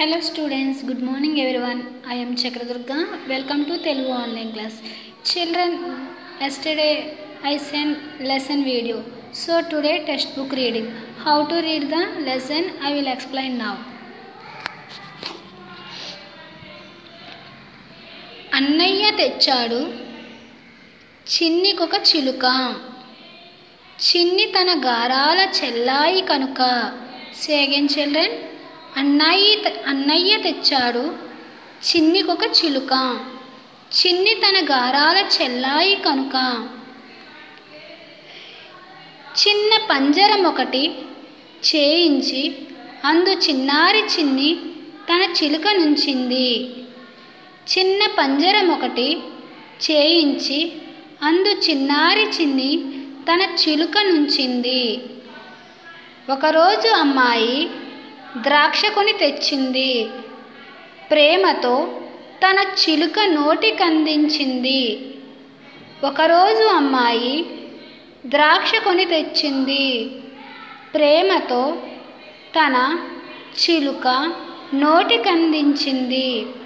Hello students, good morning everyone. I am Chakradurga. Welcome to Telugu online class. Children, yesterday I sent lesson video. So today textbook reading. How to read the lesson I will explain now. అన్నయ్య తెచ్చాడు చిన్నికొక చిలుక చిన్ని తన గారాల చెల్లాయి కనుక సేగన్ children అన్నయ్య అన్నయ్య తెచ్చాడు చిన్నికొక చిలుక చిన్ని తన గారాల చెల్లాయి కనుక చిన్న పంజరం ఒకటి చేయించి అందు చిన్నారి చిన్ని తన చిలుక నుంచింది చిన్న పంజరం ఒకటి చేయించి అందు చిన్నారి చిన్ని తన చిలుక నుంచింది ఒకరోజు అమ్మాయి ద్రాక్ష కొని తెచ్చింది ప్రేమతో తన చిలుక నోటికందించింది ఒకరోజు అమ్మాయి ద్రాక్ష కొని తెచ్చింది ప్రేమతో తన చిలుక నోటికందించింది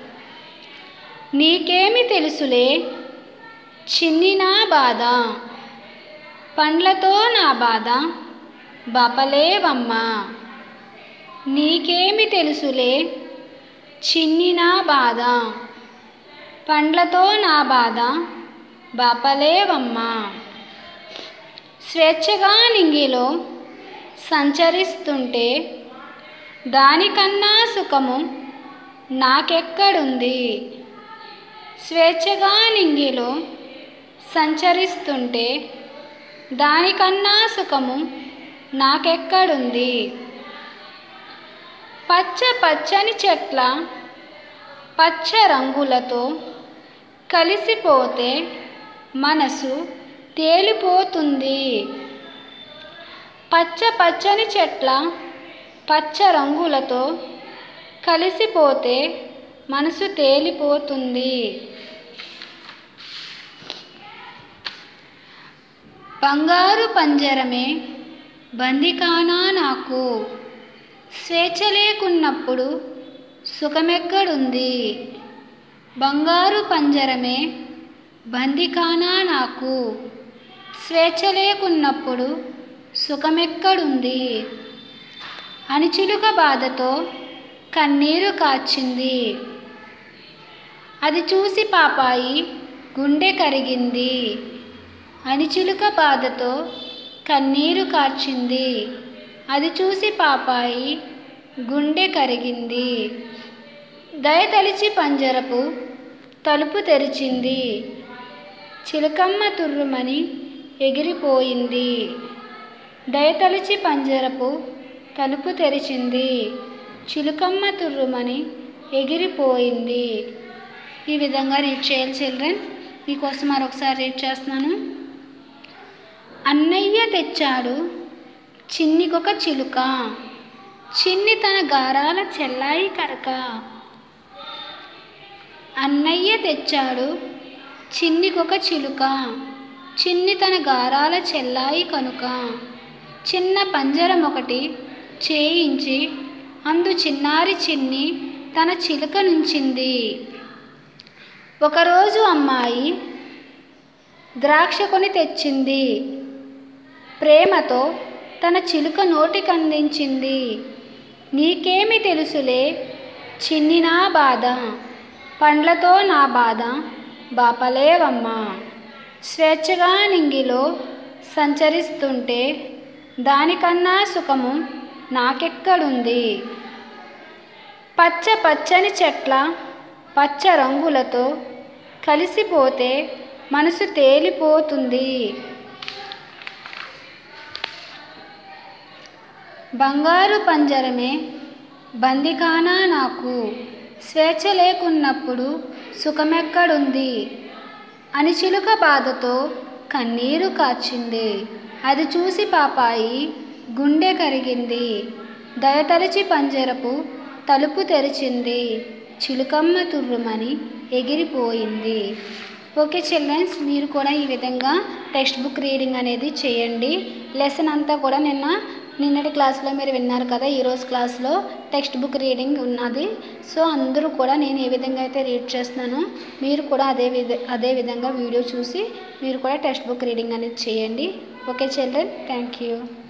నీకేమి తెలుసులే చిన్ని నా బాధ పండ్లతో నా బాధ బపలేవమ్మా నీకేమి తెలుసులే చిన్ని నా బాధ పండ్లతో నా బాధ బాపలేవమ్మా స్వేచ్ఛగా నింగిలో సంచరిస్తుంటే దానికన్నా సుఖము నాకెక్కడుంది స్వేచ్ఛగా నింగిలో సంచరిస్తుంటే దానికన్నా సుఖము నాకెక్కడుంది పచ్చ పచ్చని చెట్ల పచ్చ రంగులతో కలిసిపోతే మనసు తేలిపోతుంది పచ్చ పచ్చని చెట్ల పచ్చ రంగులతో కలిసిపోతే మనసు తేలిపోతుంది బంగారు పంజరమే బందికానా నాకు స్వేచ్ఛ లేకున్నప్పుడు సుఖమెక్కడుంది బంగారు పంజరమే బందికానా నాకు స్వేచ్ఛ లేకున్నప్పుడు సుఖమెక్కడుంది అణిచిలుక బాధతో కన్నీరు కాచింది అది చూసి పాపాయి గుండె కరిగింది అణిచిలుక బాధతో కన్నీరు కార్చింది అది చూసి పాపాయి గుండె కరిగింది దయతలిచి పంజరపు తలుపు తెరిచింది చిలకమ్మ తుర్రుమని ఎగిరిపోయింది దయతలిచి పంజరపు తలుపు తెరిచింది చిలుకమ్మ తుర్రుమని ఎగిరిపోయింది ఈ విధంగా రీడ్ చేయాలి చిల్డ్రన్ మీకోసం మరొకసారి రీడ్ చేస్తున్నాను అన్నయ్య తెచ్చాడు చిన్నికొక చిలుక చిన్ని తన గారాల చెల్లాయి కనుక అన్నయ్య తెచ్చాడు చిన్నికొక చిలుక చిన్ని తన గారాల చెల్లాయి కనుక చిన్న పంజరం ఒకటి చేయించి అందు చిన్నారి చిన్ని తన చిలుక నుంచింది ఒకరోజు అమ్మాయి ద్రాక్ష కొని తెచ్చింది ప్రేమతో తన చిలుక నోటికందించింది నీకేమి తెలుసులే చిన్ని నా బాధ పండ్లతో నా బాధ బాపలేవమ్మా స్వేచ్ఛగా నింగిలో సంచరిస్తుంటే దానికన్నా సుఖము నాకెక్కడుంది పచ్చ పచ్చని చెట్ల పచ్చ రంగులతో కలిసిపోతే మనసు తేలిపోతుంది బంగారు పంజరమే బందికానా నాకు స్వేచ్ఛ లేకున్నప్పుడు సుఖమెక్కడుంది అని చిలుక బాధతో కన్నీరు కాచింది అది చూసి పాపాయి గుండె కరిగింది దయతలిచి పంజరపు తలుపు తెరిచింది చిలుకమ్మ తుర్రుమని ఎగిరిపోయింది ఓకే చిల్డ్రన్స్ మీరు కూడా ఈ విధంగా టెక్స్ట్ బుక్ రీడింగ్ అనేది చేయండి లెసన్ అంతా కూడా నిన్న నిన్నటి క్లాస్లో మీరు విన్నారు కదా ఈరోజు క్లాస్లో టెక్స్ట్ బుక్ రీడింగ్ ఉన్నది సో అందరూ కూడా నేను ఏ విధంగా అయితే రీడ్ చేస్తున్నానో మీరు కూడా అదే విధ అదే విధంగా వీడియో చూసి మీరు కూడా టెక్స్ట్ బుక్ రీడింగ్ అనేది చేయండి ఓకే చిల్డ్రన్ థ్యాంక్ యూ